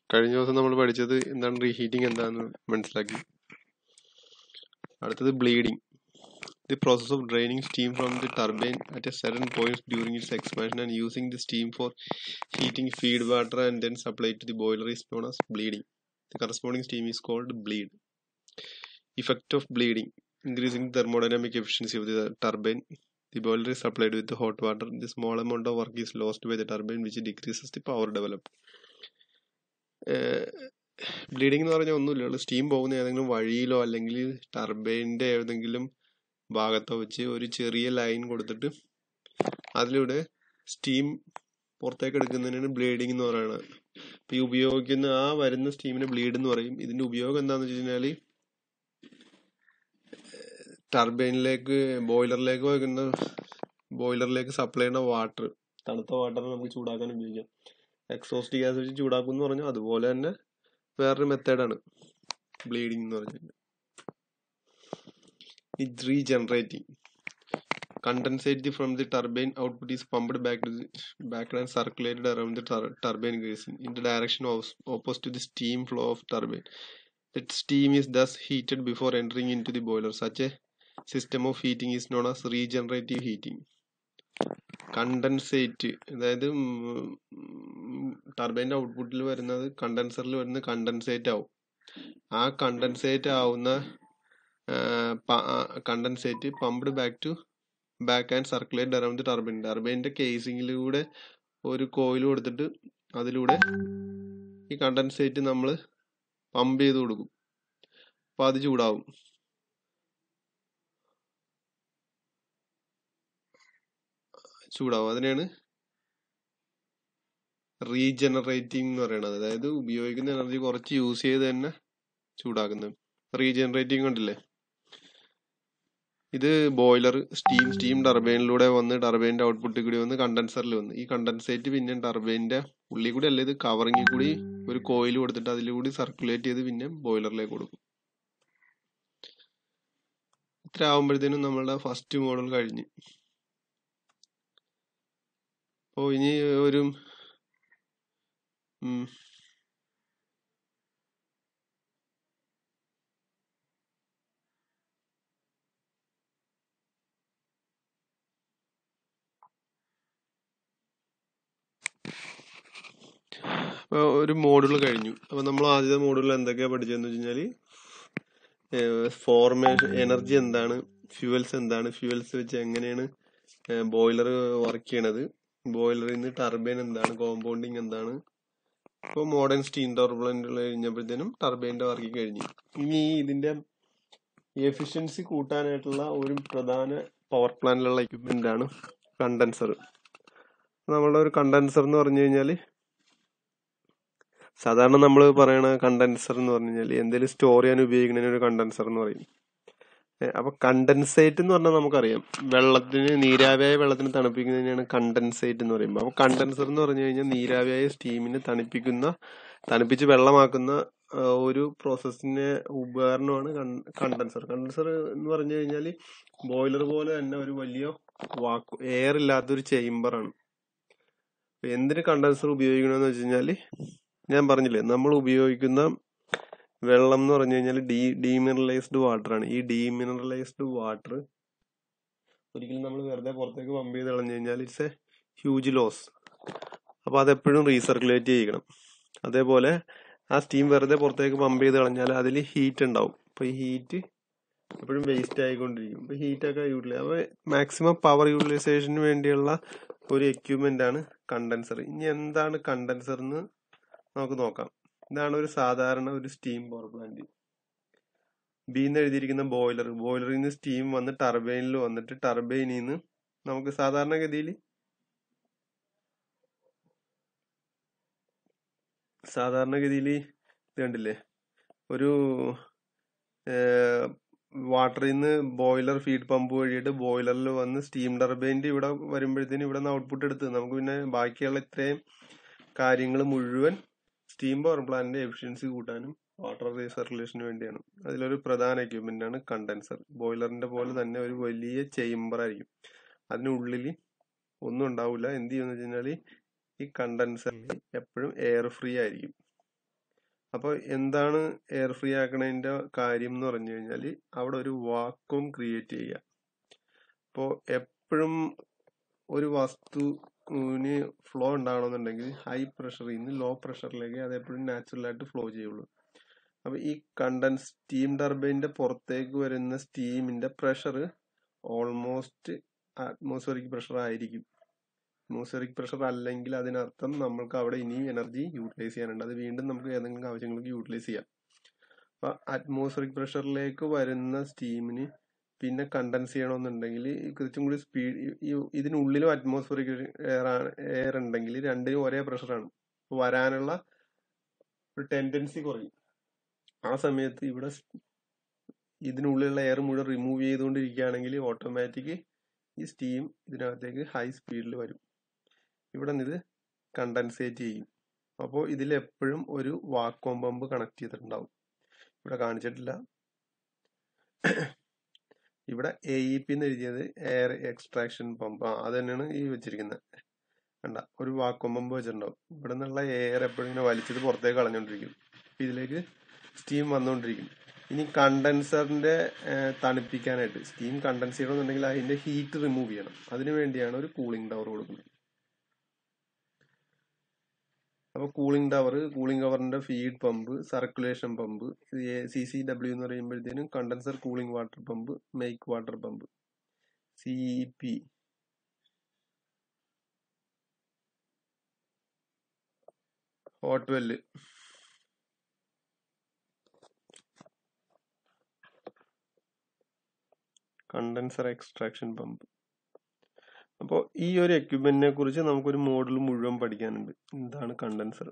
കഴിഞ്ഞ ദിവസം നമ്മൾ പഠിച്ചത് എന്താണ് റീഹീറ്റിംഗ് എന്താണെന്ന് മനസ്സിലാക്കി അടുത്തത് bleeding the process of draining steam from the turbine at a certain points during its expansion and using the steam for heating feed water and then supply to the boiler is known as bleeding the corresponding steam is called bleed effect of bleeding increasing the thermodynamic efficiency of the turbine. The boiler is supplied with the hot water. The small amount of work is lost by the turbine, which decreases the power developed. Bleeding എന്ന് പറഞ്ഞാൽ ഒന്നുമില്ല steam പോകുന്ന ഏതെങ്കിലും വഴിയിലോ അല്ലെങ്കിൽ ടർബൈൻ്റെ ഏതെങ്കിലും ഭാഗത്തോ വെച്ച് ഒരു ചെറിയ ലൈൻ കൊടുത്തിട്ട് അതിലൂടെ സ്റ്റീം പുറത്തേക്ക് എടുക്കുന്നതിനാണ് ബ്ലീഡിംഗ് എന്ന് പറയുന്നത് അപ്പോൾ ഈ ഉപയോഗിക്കുന്ന ആ വരുന്ന സ്റ്റീമിന് ബ്ലീഡ് എന്ന് പറയും ഇതിന്റെ ഉപയോഗം എന്താണെന്ന് വെച്ച് കഴിഞ്ഞാൽ ടർബൈനിലേക്ക് ബോയിലറിലേക്ക് വയ്ക്കുന്ന ബോയിലറിലേക്ക് സപ്ലൈ ചെയ്യുന്ന വാട്ടർ തണുത്ത വാട്ടർ നമുക്ക് ചൂടാക്കാൻ ഉപയോഗിക്കാം എക്സോസ്റ്റ് ഗ്യാസ് വെച്ച് ചൂടാക്കും എന്ന് പറഞ്ഞാൽ അതുപോലെ തന്നെ വേറൊരു മെത്തേഡാണ് ബ്ലീഡിംഗ് എന്ന് പറഞ്ഞാൽ ഇത് regenerating condensate from the turbine output is pumped back to the back and circulated around the turbine casing in the direction opposite to the steam flow of turbine That steam is thus heated before entering into the boiler. Such a system of heating is known as regenerative heating. Condensate അതായത് ടർബൈൻ്റെ ഔട്ട്പുട്ടിൽ വരുന്നത് കണ്ടൻസറിൽ വരുന്ന condensate ആവും ആ condensate ആവുന്ന condensate pumped back to back and circulate around turbine ടർബൈൻ്റെ കേസിങ്ങിലൂടെ ഒരു കോയിൽ കൊടുത്തിട്ട് അതിലൂടെ ഈ കണ്ടൻസേറ്റ് നമ്മൾ പമ്പ് ചെയ്ത് കൊടുക്കും അപ്പൊ അത് ചൂടാവും ചൂടാവും അതിനെയാണ് റീജനറേറ്റിംഗ് എന്ന് പറയുന്നത് അതായത് ഉപയോഗിക്കുന്ന എനർജി കുറച്ച് യൂസ് ചെയ്ത് തന്നെ ചൂടാക്കുന്നത് റീജനറേറ്റിംഗ് കണ്ടില്ലേ ഇത് ബോയിലർ സ്റ്റീം സ്റ്റീം ടർബൈനിലൂടെ വന്ന് ടർബൈൻ്റെ ഔട്ട്പുട്ടിൽ കൂടി വന്ന് കണ്ടൻസറിൽ വന്ന് ഈ കണ്ടൻസേറ്റ് പിന്നെ ടർബൈൻ്റെ ഉള്ളിൽ കൂടി അല്ല ഇത് കവറിങ്ങിൽ കൂടി ഒരു കോയിൽ കൊടുത്തിട്ട് അതിലൂടെ സർക്കുലേറ്റ് ചെയ്ത് പിന്നെ ബോയിലറിലേക്ക് കൊടുക്കും ഇത്ര ആവുമ്പോഴത്തേനും നമ്മളുടെ ഫസ്റ്റ് മോഡൽ കഴിഞ്ഞ് അപ്പോൾ ഇനി ഒരു ഒരു മോഡുകൾ കഴിഞ്ഞു അപ്പൊ നമ്മൾ ആദ്യത്തെ മോഡുകളിൽ എന്തൊക്കെയാ പഠിച്ചതെന്ന് വെച്ച് കഴിഞ്ഞാല് ഫോർമേഷൻ എനർജി എന്താണ് ഫ്യൂവൽസ് എന്താണ് ഫ്യൂവൽസ് വെച്ച് എങ്ങനെയാണ് ബോയിലർ വർക്ക് ചെയ്യണത് ബോയിലറിൽ നിന്ന് ടർബൈൻ എന്താണ് കോമ്പൗണ്ടിങ് എന്താണ് ഇപ്പോൾ മോഡേൺ സ്റ്റീം ടർബൈൻ കഴിഞ്ഞപ്പോഴത്തേനും ടർബൈൻ്റെ വർക്ക് കഴിഞ്ഞു ഇനി ഇതിന്റെ എഫിഷ്യൻസി കൂട്ടാനായിട്ടുള്ള ഒരു പ്രധാന പവർ പ്ലാന്റിലുള്ള എക്യുപ്മെന്റ് ആണ് കണ്ടൻസർ നമ്മളുടെ ഒരു കണ്ടൻസർ എന്ന് പറഞ്ഞു കഴിഞ്ഞാൽ സാധാരണ നമ്മൾ പറയണ കണ്ടൻസർ എന്ന് പറഞ്ഞു കഴിഞ്ഞാൽ എന്തെങ്കിലും സ്റ്റോർ ചെയ്യാൻ ഉപയോഗിക്കുന്നതിന് ഒരു കണ്ടൻസർ എന്ന് പറയും അപ്പൊ കണ്ടൻസേറ്റ് എന്ന് പറഞ്ഞാൽ നമുക്കറിയാം വെള്ളത്തിന് നീരാവിയായ വെള്ളത്തിന് തണുപ്പിക്കുന്നതിനാണ് കണ്ടൻസേറ്റ് എന്ന് പറയുമ്പോൾ അപ്പൊ കണ്ടൻസർ എന്ന് പറഞ്ഞു കഴിഞ്ഞാൽ നീരാവിയായ സ്റ്റീമിനെ തണുപ്പിക്കുന്ന തണുപ്പിച്ച് വെള്ളമാക്കുന്ന ഒരു പ്രോസസ്സിന്റെ ഉപകരണമാണ് കണ്ടൻസർ കണ്ടൻസർ എന്ന് പറഞ്ഞു കഴിഞ്ഞാൽ ബോയിലർ പോലെ തന്നെ ഒരു വലിയ വാക്കു എയർ ഇല്ലാത്തൊരു ചേംബറാണ് എന്തിന് കണ്ടൻസർ ഉപയോഗിക്കണമെന്ന് വെച്ച് കഴിഞ്ഞാൽ ഞാൻ പറഞ്ഞില്ലേ നമ്മൾ ഉപയോഗിക്കുന്ന വെള്ളം എന്ന് പറഞ്ഞു കഴിഞ്ഞാൽ ഡീ ഡീമിനറലൈസ്ഡ് വാട്ടർ ആണ് ഈ ഡീമിനറലൈസ്ഡ് വാട്ടർ ഒരിക്കലും നമ്മൾ വെറുതെ പുറത്തേക്ക് പമ്പ് ചെയ്ത് കളഞ്ഞു കഴിഞ്ഞാൽ ഇറ്റ്സ് എ ഹ്യൂജ് ലോസ് അപ്പോൾ അതെപ്പോഴും റീസർക്കുലേറ്റ് ചെയ്യണം അതേപോലെ ആ സ്റ്റീം വെറുതെ പുറത്തേക്ക് പമ്പ് ചെയ്ത് കളഞ്ഞാൽ അതിൽ ഹീറ്റ് ഉണ്ടാവും അപ്പോൾ ഈ ഹീറ്റ് എപ്പോഴും വേസ്റ്റ് ആയിക്കൊണ്ടിരിക്കും അപ്പോൾ ഹീറ്റൊക്കെ യൂട്ടിലൈസ് അപ്പോൾ മാക്സിമം പവർ യൂട്ടിലൈസേഷന് വേണ്ടിയുള്ള ഒരു എക്യുപ്മെന്റ് ആണ് കണ്ടൻസർ ഇനി എന്താണ് കണ്ടൻസർ എന്ന് നമുക്ക് നോക്കാം ഇതാണ് ഒരു സാധാരണ ഒരു സ്റ്റീം പവർ പ്ലാന്റ് ബി എന്ന് എഴുതിയിരിക്കുന്ന ബോയിലർ ബോയിലറിൽ നിന്ന് സ്റ്റീം വന്ന് ടർബൈനിൽ വന്നിട്ട് ടർബൈനിൽ നിന്ന് നമുക്ക് സാധാരണഗതിയിൽ സാധാരണഗതിയിൽ ഇത് കണ്ടില്ലേ ഒരു വാട്ടറിൽ നിന്ന് ബോയിലർ ഫീഡ് പമ്പ് വഴിയിട്ട് ബോയിലറിൽ വന്ന് സ്റ്റീം ടർബൈൻ്റെ ഇവിടെ വരുമ്പോഴത്തേനും ഇവിടെ നിന്ന് ഔട്ട്പുട്ട് എടുത്ത് നമുക്ക് പിന്നെ ബാക്കിയുള്ള ഇത്രയും കാര്യങ്ങൾ മുഴുവൻ സ്റ്റീം പവർ പ്ലാന്റിന്റെ എഫിഷ്യൻസി കൂട്ടാനും വാട്ടർ റീസർക്കുലേഷന് വേണ്ടിയാണ് അതിലൊരു പ്രധാന എക്യുപ്മെന്റ് ആണ് കണ്ടൻസർ ബോയിലറിന്റെ പോലെ തന്നെ ഒരു വലിയ ചേംബർ ആയിരിക്കും അതിനുള്ളിൽ ഒന്നും ഉണ്ടാവില്ല എന്ത് ചെയ്യുമെന്ന് വെച്ച് കഴിഞ്ഞാൽ ഈ കണ്ടൻസറിൽ എപ്പോഴും എയർ ഫ്രീ ആയിരിക്കും അപ്പോൾ എന്താണ് എയർ ഫ്രീ ആക്കണതിന്റെ കാര്യം എന്ന് പറഞ്ഞു കഴിഞ്ഞാൽ അവിടെ ഒരു വാക്വം ക്രിയേറ്റ് ചെയ്യുക അപ്പോൾ എപ്പോഴും ഒരു വസ്തുവിന് ഫ്ലോ ഉണ്ടാവണമെന്നുണ്ടെങ്കിൽ ഹൈ പ്രഷറിൽ നിന്ന് ലോ പ്രഷറിലേക്ക് അത് എപ്പോഴും നാച്ചുറൽ ആയിട്ട് ഫ്ലോ ചെയ്യുള്ളൂ അപ്പൊ ഈ കണ്ടൻസ് സ്റ്റീം ടർബൈനിന്റെ പുറത്തേക്ക് വരുന്ന സ്റ്റീമിന്റെ പ്രഷർ ഓൾമോസ്റ്റ് അറ്റ്മോസ്ഫിയറിക് പ്രഷർ ആയിരിക്കും അറ്റ്മോസ്ഫിയറിക് പ്രഷർ അല്ലെങ്കിൽ അതിനർത്ഥം നമ്മൾക്ക് അവിടെ ഇനി എനർജി യൂട്ടിലൈസ് ചെയ്യാനുണ്ട് അത് വീണ്ടും നമുക്ക് ഏതെങ്കിലും ആവശ്യങ്ങൾക്ക് യൂട്ടിലൈസ് ചെയ്യാം അപ്പൊ അറ്റ്മോസ്ഫിയറിക് പ്രഷറിലേക്ക് വരുന്ന സ്റ്റീമിന് പിന്നെ കണ്ടൻസ് ചെയ്യണമെന്നുണ്ടെങ്കിൽ കുറച്ചും കൂടി സ്പീഡ് ഇതിനുള്ളിലും അറ്റ്മോസ്ഫിയറിക് എയർ എയർ ഉണ്ടെങ്കിൽ രണ്ടിനും ഒരേ പ്രഷറാണ് വരാനുള്ള ഒരു ടെൻഡൻസി കുറയും ആ സമയത്ത് ഇവിടെ ഇതിനുള്ളിലുള്ള എയർ മുഴുവൻ റിമൂവ് ചെയ്തുകൊണ്ടിരിക്കുകയാണെങ്കിൽ ഓട്ടോമാറ്റിക് ഈ സ്റ്റീം ഇതിനകത്തേക്ക് ഹൈ സ്പീഡിൽ വരും ഇവിടെ നിന്ന് ഇത് കണ്ടൻസേറ്റ് ചെയ്യും അപ്പോൾ ഇതിൽ എപ്പോഴും ഒരു വാക്വം പമ്പ് കണക്ട് ചെയ്തിട്ടുണ്ടാവും ഇവിടെ കാണിച്ചിട്ടില്ല ഇവിടെ എ ഇ പി എന്ന് എഴുതിയത് എയർ എക്സ്ട്രാക്ഷൻ പമ്പ് ആ അത് തന്നെയാണ് ഈ വെച്ചിരിക്കുന്നത് കണ്ട ഒരു വാക്വം പമ്പ് വെച്ചിട്ടുണ്ടാവും ഇവിടെ നിന്നുള്ള എയർ എപ്പോഴും ഇങ്ങനെ വലിച്ചത് പുറത്തേക്ക് കളഞ്ഞുകൊണ്ടിരിക്കും ഇതിലേക്ക് സ്റ്റീം വന്നുകൊണ്ടിരിക്കും ഇനി കണ്ടൻസറിന്റെ തണുപ്പിക്കാനായിട്ട് സ്റ്റീം കണ്ടൻസ് ചെയ്യണമെന്നുണ്ടെങ്കിൽ അതിന്റെ ഹീറ്റ് റിമൂവ് ചെയ്യണം അതിനു വേണ്ടിയാണ് ഒരു കൂളിംഗ് ടവർ കൊടുക്കുന്നത് അപ്പോൾ കൂളിംഗ് ടവർ കൂളിംഗ് ടവറിന്റെ feed pump circulation pump C C W എന്ന് പറയുമ്പോഴത്തേനും condenser cooling water pump make water pump C P hot well condenser extraction pump അപ്പോൾ ഈ ഒരു എക്യുപ്മെന്റിനെ കുറിച്ച് നമുക്കൊരു മോഡൽ മുഴുവൻ പഠിക്കാനുണ്ട് എന്താണ് കണ്ടൻസർ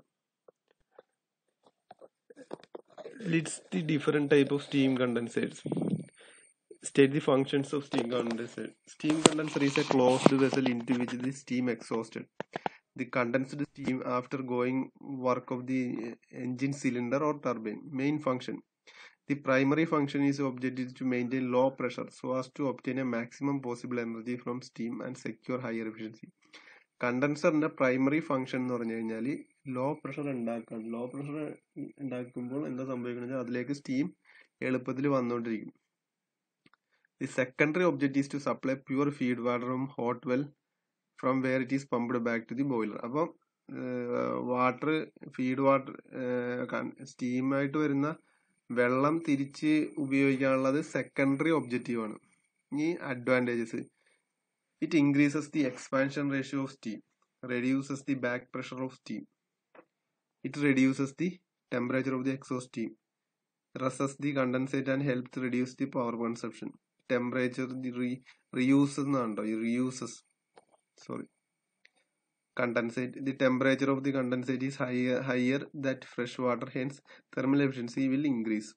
ലിറ്റ്സ് the different type of steam condensers state the functions of steam condenser steam condenser is a closed vessel into which the steam exhausted the condensed steam after going work of the engine cylinder or turbine main function the primary function is objective to maintain low pressure so as to obtain a maximum possible energy from steam and secure higher efficiency കണ്ടൻസറിന്റെ primary function എന്ന് പറഞ്ഞു കഴിഞ്ഞാൽ low pressure ഉണ്ടാക്കാൻ low pressure ഉണ്ടാക്കുമ്പോൾ എന്താ സംഭവിക്കുന്നത് അതിലേക്ക് steam എളുപ്പത്തിൽ വന്നുകൊണ്ടിരിക്കും the secondary object is to supply pure feed water from hot well from where it is pumped back to the boiler അപ്പം വാട്ടർ ഫീഡ് വാട്ടർ സ്റ്റീമായിട്ട് വരുന്ന വെള്ളം തിരിച്ച് ഉപയോഗിക്കാനുള്ളത് സെക്കൻഡറി ഒബ്ജക്റ്റീവ് ആണ് ഇനി advantages it increases the expansion ratio of steam reduces the back pressure of steam it reduces the temperature of the exhaust steam raises the condensate and helps reduce the power consumption temperature reuses എന്നാണോ reuses sorry condensate the temperature of the condensate is higher higher that fresh water hence thermal efficiency will increase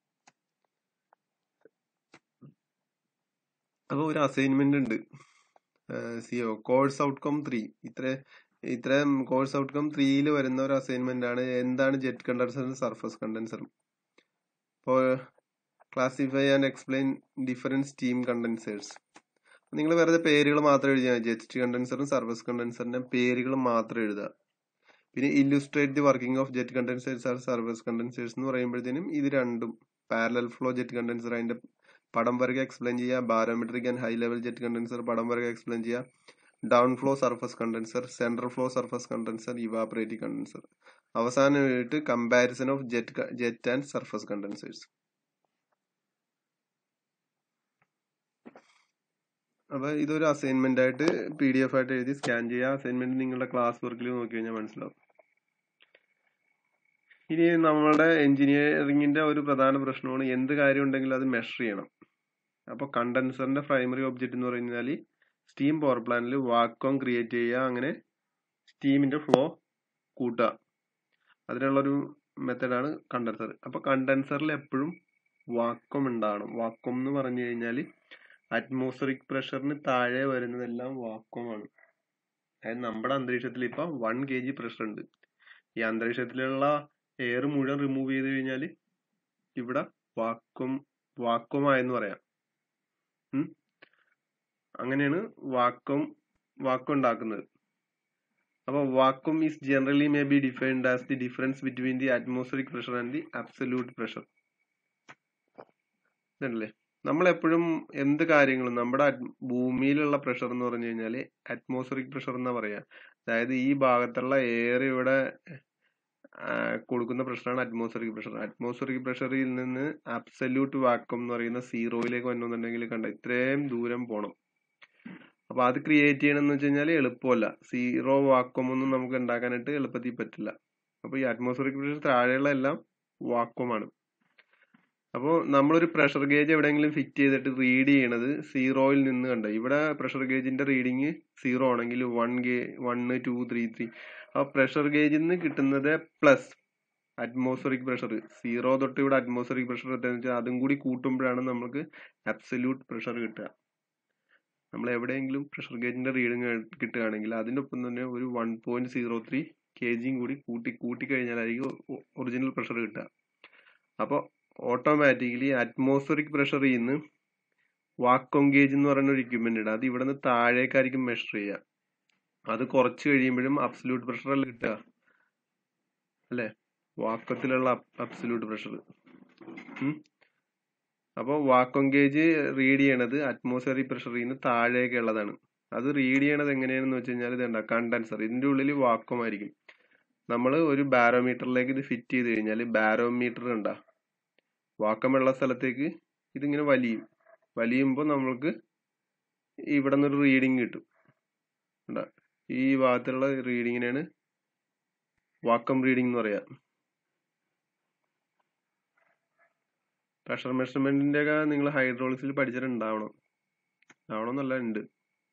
അപ്പോൾ ഒരു assignment ഉണ്ട് CO course outcome three ഇത്ര ഇത്ര course outcome ത്രീയിൽ വരുന്ന ഒരു assignment ആണ് എന്താണ് ജെറ്റ് കണ്ടൻസറും സർഫസ് കണ്ടൻസറും അപ്പോൾ classify and explain different steam condensers നിങ്ങൾ വെറുതെ പേരുകൾ മാത്രം എഴുതിയാൽ മതി ജെറ്റ് കണ്ടൻസറും സർഫസ് കണ്ടൻസറിന്റെ പേരുകൾ മാത്രം എഴുതുക പിന്നെ illustrate the working of jet condensers or surface condensers എന്ന് പറയുമ്പോഴത്തേനും ഇത് രണ്ടും പാരലൽ ഫ്ലോ ജെറ്റ് കണ്ടൻസർ അതിന്റെ പടം വരക എക്സ്പ്ലെയിൻ ചെയ്യുക barometric and high level jet condenser പടം വരക എക്സ്പ്ലെയിൻ ചെയ്യുക down flow surface condenser central flow surface condenser evaporative condenser അവസാനമായിട്ട് comparison of jet jet and surface condensers അപ്പൊ ഇതൊരു അസൈൻമെന്റ് ആയിട്ട് പി ഡി എഫ് ആയിട്ട് എഴുതി സ്കാൻ ചെയ്യുക അസൈൻമെന്റ് നിങ്ങളുടെ ക്ലാസ് വർക്കിൽ നോക്കി കഴിഞ്ഞാൽ മനസ്സിലാവും ഇനി നമ്മുടെ എഞ്ചിനീയറിംഗിന്റെ ഒരു പ്രധാന പ്രശ്നമാണ് എന്ത് കാര്യം ഉണ്ടെങ്കിലും അത് മെഷർ ചെയ്യണം അപ്പൊ കണ്ടൻസറിന്റെ പ്രൈമറി ഒബ്ജക്റ്റ് എന്ന് പറഞ്ഞാൽ സ്റ്റീം പവർ പ്ലാന്റിൽ വാക്വം ക്രിയേറ്റ് ചെയ്യുക അങ്ങനെ സ്റ്റീമിന്റെ ഫ്ലോ കൂട്ടുക അതിനുള്ളൊരു മെത്തഡാണ് കണ്ടൻസർ അപ്പൊ കണ്ടൻസറിൽ എപ്പോഴും വാക്വം ഉണ്ടാവണം വാക്വം എന്ന് പറഞ്ഞു കഴിഞ്ഞാൽ അറ്റ്മോസ്ഫറിക് പ്രഷറിന് താഴെ വരുന്നതെല്ലാം വാക്വമാണ് അതായത് നമ്മുടെ അന്തരീക്ഷത്തിൽ ഇപ്പൊ വൺ കെ ജി പ്രഷർ ഉണ്ട് ഈ അന്തരീക്ഷത്തിലുള്ള എയർ മുഴുവൻ റിമൂവ് ചെയ്ത് കഴിഞ്ഞാൽ ഇവിടെ വാക്വം വാക്വമായെന്ന് പറയാം അങ്ങനെയാണ് വാക്വം വാക്വം ഉണ്ടാക്കുന്നത് അപ്പോൾ vacuum is generally may be defined as the difference between the atmospheric pressure and the absolute pressure ഇതല്ലേ നമ്മൾ എപ്പോഴും എന്ത് കാര്യങ്ങളും നമ്മുടെ at- ഭൂമിയിലുള്ള പ്രഷർ എന്ന് പറഞ്ഞു കഴിഞ്ഞാൽ അറ്റ്മോസ്ഫിയറിക് പ്രഷർ എന്നാ പറയാ അതായത് ഈ ഭാഗത്തുള്ള എയർ ഇവിടെ ആ, കൊടുക്കുന്ന പ്രഷറാണ് അറ്റ്മോസ്ഫിയറിക് പ്രഷർ അറ്റ്മോസ്ഫിയറിക് പ്രഷറിൽ നിന്ന് അബ്സല്യൂട്ട് വാക്വം എന്ന് പറയുന്ന സീറോയിലേക്ക് വരണമെന്നുണ്ടെങ്കിൽ കണ്ട ഇത്രയും ദൂരം പോണം അപ്പൊ അത് ക്രിയേറ്റ് ചെയ്യണമെന്ന് വെച്ച് കഴിഞ്ഞാൽ എളുപ്പമല്ല സീറോ വാക്വം ഒന്നും നമുക്ക് ഉണ്ടാക്കാനായിട്ട് എളുപ്പത്തിൽ പറ്റില്ല അപ്പൊ ഈ അറ്റ്മോസ്ഫിയറിക് പ്രഷർ താഴെയുള്ള എല്ലാം വാക്വമാണ് അപ്പോൾ നമ്മളൊരു പ്രഷർ ഗേജ് എവിടെയെങ്കിലും ഫിറ്റ് ചെയ്തിട്ട് റീഡ് ചെയ്യണത് സീറോയിൽ നിന്ന് കണ്ട ഇവിടെ പ്രഷർ ഗേജിന്റെ റീഡിങ് സീറോ ആണെങ്കിൽ വൺ ഗേ വണ് ടു ത്രീ ത്രീ ആ പ്രഷർ ഗേജിൽ നിന്ന് കിട്ടുന്നത് പ്ലസ് അറ്റ്മോസ്ഫറിക് പ്രഷർ സീറോ തൊട്ട് ഇവിടെ അറ്റ്മോസ്ഫറിക് പ്രഷർ എത്തുകയെന്ന് വെച്ചാൽ അതും കൂടി കൂട്ടുമ്പോഴാണ് നമുക്ക് അബ്സല്യൂട്ട് പ്രഷർ കിട്ടുക നമ്മൾ എവിടെയെങ്കിലും പ്രഷർ ഗേജിന്റെ റീഡിങ് കിട്ടുകയാണെങ്കിൽ അതിനൊപ്പം തന്നെ ഒരു one point zero three K ജിയും കൂടി കൂട്ടി കൂട്ടി കഴിഞ്ഞാലായിരിക്കും ഒറിജിനൽ പ്രഷർ കിട്ടുക അപ്പോൾ ഓട്ടോമാറ്റിക്കലി അറ്റ്മോസ്ഫറിക് പ്രഷറിൽ നിന്ന് വാക്വം ഗേജ് എന്ന് പറയുന്ന ഒരു equipment ഉണ്ട് അത് ഇവിടെ നിന്ന് താഴേക്കായിരിക്കും മെഷർ ചെയ്യുക അത് കുറച്ച് കഴിയുമ്പോഴും അബ്സല്യൂട്ട് പ്രഷർ അല്ല കിട്ടുക അല്ലെ വാക്വത്തിലുള്ള അബ്സല്യൂട്ട് പ്രഷർ അപ്പോൾ വാക്വം ഗേജ് റീഡ് ചെയ്യണത് അറ്റ്മോസ്ഫിയറിക് പ്രഷറിൽ നിന്ന് താഴേക്കുള്ളതാണ് അത് റീഡ് ചെയ്യണത് എങ്ങനെയാണെന്ന് വെച്ച് കഴിഞ്ഞാൽ ഇതുണ്ട കണ്ടൻസർ ഇതിന്റെ ഉള്ളിൽ വാക്വം ആയിരിക്കും നമ്മൾ ഒരു ബാരോമീറ്ററിലേക്ക് ഇത് ഫിറ്റ് ചെയ്ത് കഴിഞ്ഞാൽ ബാരോമീറ്റർ ഉണ്ടാ വാക്കമുള്ള സ്ഥലത്തേക്ക് ഇതിങ്ങനെ വലിയും വലിയുമ്പോൾ നമ്മൾക്ക് ഇവിടെ നിന്നൊരു റീഡിങ് കിട്ടും കണ്ടോ? ഈ ഭാഗത്തുള്ള റീഡിങ്ങിനാണ് വാക്കം റീഡിംഗ് എന്ന് പറയാ പ്രഷർ മെഷർമെന്റിന്റെ ഒക്കെ നിങ്ങൾ ഹൈഡ്രോളിക്സിൽ പഠിച്ചിട്ടുണ്ടാവണം ആവണമെന്നല്ല ഉണ്ട്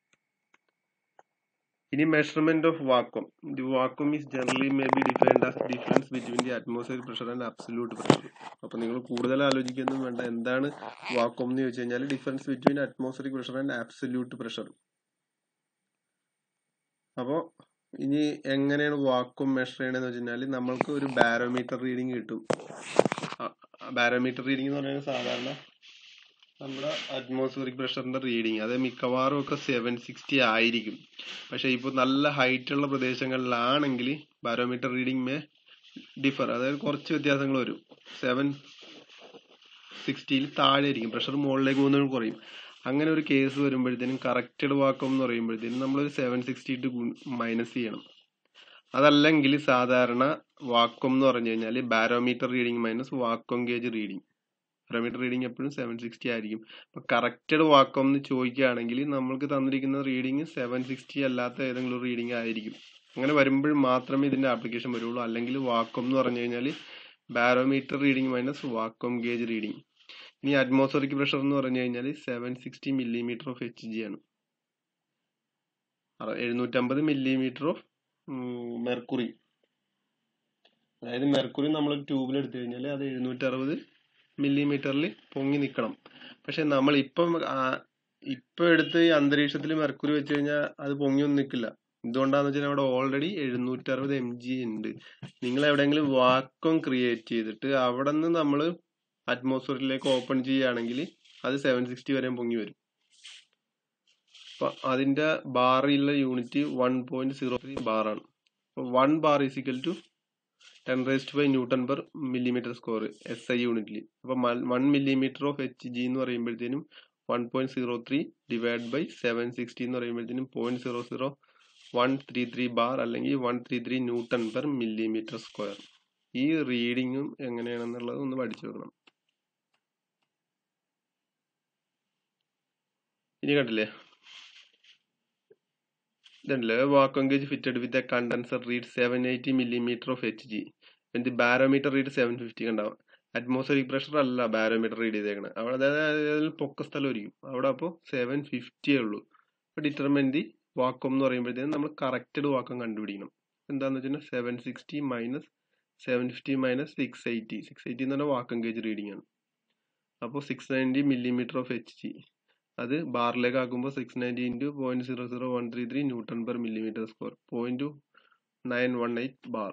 ഇനി measurement of vacuum the vacuum is generally may be defined as difference between the atmosphere pressure and absolute pressure അപ്പൊ നിങ്ങൾ കൂടുതൽ ആലോചിക്കൊന്നും വേണ്ട എന്താണ് വാക്വം എന്ന് ചോദിച്ചു കഴിഞ്ഞാൽ difference between atmospheric pressure and absolute pressure അപ്പോൾ ഇനി എങ്ങനെയാണ് വാക്വം മെഷർ ചെയ്യണമെന്ന് വെച്ച് കഴിഞ്ഞാൽ നമ്മൾക്ക് ഒരു ബാരോമീറ്റർ റീഡിംഗ് കിട്ടും ബാരോമീറ്റർ റീഡിംഗ് എന്ന് പറയുന്നത് സാധാരണ നമ്മുടെ അറ്റ്മോസ്ഫിയറിക് പ്രഷറിന്റെ റീഡിങ് അത് മിക്കവാറും ഒക്കെ സെവൻ സിക്സ്റ്റി ആയിരിക്കും പക്ഷെ ഇപ്പോൾ നല്ല ഹൈറ്റ് ഉള്ള പ്രദേശങ്ങളിലാണെങ്കിൽ ബാരോമീറ്റർ റീഡിംഗ് മേ ഡിഫർ അതായത് കുറച്ച് വ്യത്യാസങ്ങൾ വരും സെവൻ സിക്സ്റ്റിയിൽ താഴെ ആയിരിക്കും പ്രഷർ മുകളിലേക്ക് പോകുന്നതിന് കുറയും അങ്ങനെ ഒരു കേസ് വരുമ്പോഴത്തേനും കറക്റ്റഡ് വാക്വം എന്ന് പറയുമ്പോഴത്തേനും നമ്മളൊരു സെവൻ സിക്സ്റ്റി ഇട്ട് മൈനസ് ചെയ്യണം അതല്ലെങ്കിൽ സാധാരണ വാക്വം എന്ന് പറഞ്ഞു കഴിഞ്ഞാൽ barometer reading minus vacuum gauge reading barometer reading എപ്പോഴും സെവൻ സിക്സ്റ്റി ആയിരിക്കും അപ്പൊ കറക്റ്റഡ് വാക്വം എന്ന് ചോദിക്കുകയാണെങ്കിൽ നമ്മൾക്ക് തന്നിരിക്കുന്ന റീഡിംഗ് സെവൻ സിക്സ്റ്റി അല്ലാത്ത ഏതെങ്കിലും റീഡിംഗ് ആയിരിക്കും അങ്ങനെ വരുമ്പോൾ മാത്രമേ ഇതിന്റെ ആപ്ലിക്കേഷൻ വരുള്ളൂ അല്ലെങ്കിൽ വാക്വം എന്ന് പറഞ്ഞു കഴിഞ്ഞാൽ barometer reading minus vacuum gauge reading ഇനി അറ്റ്മോസ്ഫറിക് പ്രഷർ എന്ന് പറഞ്ഞു കഴിഞ്ഞാൽ seven sixty millimetre of H G ആണ് എഴുന്നൂറ്റമ്പത് മില്ലിമീറ്റർ ഓഫ് മെർക്കുറി അതായത് മെർക്കുറി നമ്മൾ ട്യൂബിൽ എടുത്തു കഴിഞ്ഞാൽ അത് എഴുന്നൂറ്ററുപത് മില്ലിമീറ്ററിൽ പൊങ്ങി നിൽക്കണം പക്ഷെ നമ്മൾ ഇപ്പം ആ- ഇപ്പൊ എടുത്ത് ഈ അന്തരീക്ഷത്തിൽ മെർക്കുറി വെച്ച് കഴിഞ്ഞാൽ അത് പൊങ്ങിയൊന്നും നിൽക്കില്ല എന്തുകൊണ്ടാന്ന് വെച്ചാൽ അവിടെ ഓൾറെഡി എഴുന്നൂറ്ററുപത് എം ജി ഉണ്ട് നിങ്ങൾ എവിടെയെങ്കിലും വാക്വം ക്രിയേറ്റ് ചെയ്തിട്ട് അവിടെ നിന്ന് നമ്മൾ അറ്റ്മോസ്ഫിയറിലേക്ക് ഓപ്പൺ ചെയ്യുകയാണെങ്കിൽ അത് സെവൻ സിക്സ്റ്റി വരെ പൊങ്ങി വരും അപ്പൊ അതിന്റെ ബാറിലുള്ള unit one point zero three ബാറാണ് അപ്പൊ one bar is equal to ten raised by newton per millimetre square S I യൂണിറ്റിൽ അപ്പൊ one millimetre of H G എന്ന് പറയുമ്പോഴത്തേനും one point zero three divide by seven sixty എന്ന് പറയുമ്പോഴത്തേനും point zero zero one three three bar അല്ലെങ്കിൽ one three three newton per millimetre square ഈ റീഡിങ്ങും എങ്ങനെയാണെന്നുള്ളത് ഒന്ന് പഠിച്ചു വെക്കണം ഇനി കണ്ടില്ലേ ഇതുണ്ടല്ലേ vacuum gauge fitted with a condenser read seven eighty millimetre of H G the barometer read seven fifty കണ്ടാവും അറ്റ്മോസ്ഫിയറിക് പ്രഷർ അല്ല ബാരോമീറ്റർ റീഡ് ചെയ്തേക്കണത് അവിടെ അതായത് അതിൽ പൊക്ക സ്ഥലമായിരിക്കും അവിടെ അപ്പോൾ സെവൻ ഫിഫ്റ്റിയേ ഉള്ളൂ ഡിറ്റർമിൻ ദി വാക്വം എന്ന് പറയുമ്പോഴത്തേനും നമ്മൾ കറക്റ്റഡ് വാക്വം കണ്ടുപിടിക്കണം എന്താന്ന് വെച്ചാൽ seven sixty minus seven fifty minus six eighty six eighty എന്ന് പറഞ്ഞാൽ വാക്വം ഗേജ് റീഡിംഗ് ആണ് അപ്പോൾ six ninety millimetre of H G അത് ബാറിലേക്ക് ആക്കുമ്പോൾ six ninety into point zero zero one three three newton per millimetre square point nine one eight bar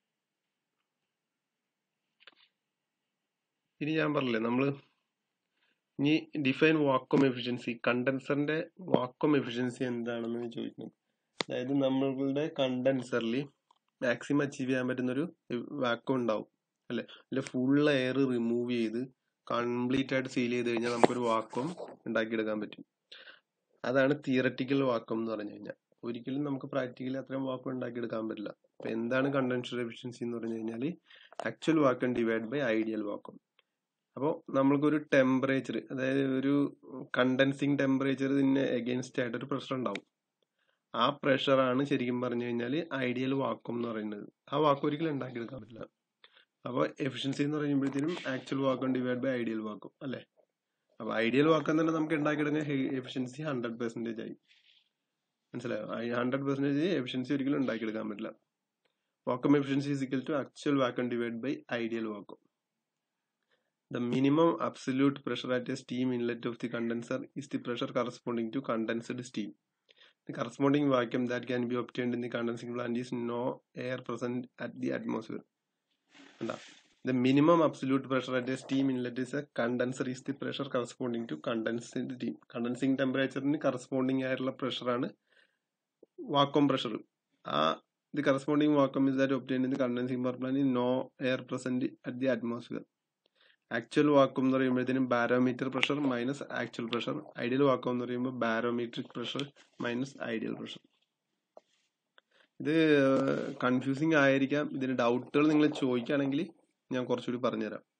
ഇനി ഞാൻ പറഞ്ഞില്ലേ നമ്മൾ ഇനി ഡിഫൈൻ വാക്വം എഫിഷ്യൻസി കണ്ടൻസറിന്റെ വാക്വം എഫിഷ്യൻസി എന്താണെന്ന് ചോദിക്കുന്നത് അതായത് നമ്മളുടെ കണ്ടൻസറിൽ മാക്സിമം അച്ചീവ് ചെയ്യാൻ പറ്റുന്ന ഒരു വാക്വം ഉണ്ടാവും അല്ലെ അല്ലെ ഫുൾ എയർ റിമൂവ് ചെയ്ത് കംപ്ലീറ്റ് ആയിട്ട് സീൽ ചെയ്ത് കഴിഞ്ഞാൽ നമുക്കൊരു വാക്വം ഉണ്ടാക്കിയെടുക്കാൻ പറ്റും അതാണ് തിയററ്റിക്കൽ വാക്വം എന്ന് പറഞ്ഞു കഴിഞ്ഞാൽ ഒരിക്കലും നമുക്ക് പ്രാക്ടിക്കലി അത്രയും വാക്വം ഉണ്ടാക്കിയെടുക്കാൻ പറ്റില്ല അപ്പൊ എന്താണ് കണ്ടൻസർ എഫിഷ്യൻസി എന്ന് പറഞ്ഞു കഴിഞ്ഞാൽ actual vacuum divide by ideal vacuum അപ്പോൾ നമ്മൾക്കൊരു ടെമ്പറേച്ചർ അതായത് ഒരു കണ്ടൻസിങ് ടെമ്പറേച്ചർ ഇതിന് എഗെയിൻസ്റ്റ് ആയിട്ട് ഒരു പ്രഷർ ഉണ്ടാവും ആ പ്രഷറാണ് ശരിക്കും പറഞ്ഞു കഴിഞ്ഞാൽ ഐഡിയൽ വാക്വം എന്ന് പറയുന്നത് ആ വാക്വം ഒരിക്കലും ഉണ്ടാക്കിയെടുക്കാൻ പറ്റില്ല അപ്പോൾ എഫിഷ്യൻസി എന്ന് പറയുമ്പോഴത്തേനും actual vacuum divide by ideal vacuum അല്ലേ അപ്പോൾ ഐഡിയൽ വാക്വം തന്നെ നമുക്ക് ഉണ്ടാക്കിയെടുക്കാൻ എഫിഷ്യൻസി ഹൺഡ്രഡ് പെർസെൻറ്റേജ് ആയി മനസ്സിലായോ ഹൺഡ്രഡ് പെർസെൻറ്റേജ് എഫിഷ്യൻസി ഒരിക്കലും ഉണ്ടാക്കിയെടുക്കാൻ പറ്റില്ല vacuum efficiency is equal to actual vacuum divided by ideal vacuum. The minimum absolute pressure at a steam inlet of the condenser is the pressure corresponding to condensed steam. The corresponding vacuum that can be obtained in the condensing plant is no air present at the atmosphere. കണ്ടാ? The minimum absolute pressure at a steam inlet is a condenser is the pressure corresponding to condensed steam. Condensing temperature ന് corresponding ആയിട്ടുള്ള pressure ആണ് vacuum pressure ആ the corresponding vacuum is that obtained in the condensing power plant is no air present at the atmosphere. Actual vacuum എന്ന് പറയുമ്പോഴത്തേനും barometer pressure minus actual pressure ideal vacuum എന്ന് പറയുമ്പോൾ barometric pressure minus ideal pressure ഇത് confusing ആയിരിക്കാം ഇതിന് ഡൗട്ടുകൾ നിങ്ങൾ ചോദിക്കുകയാണെങ്കിൽ ഞാൻ കുറച്ചുകൂടി പറഞ്ഞുതരാം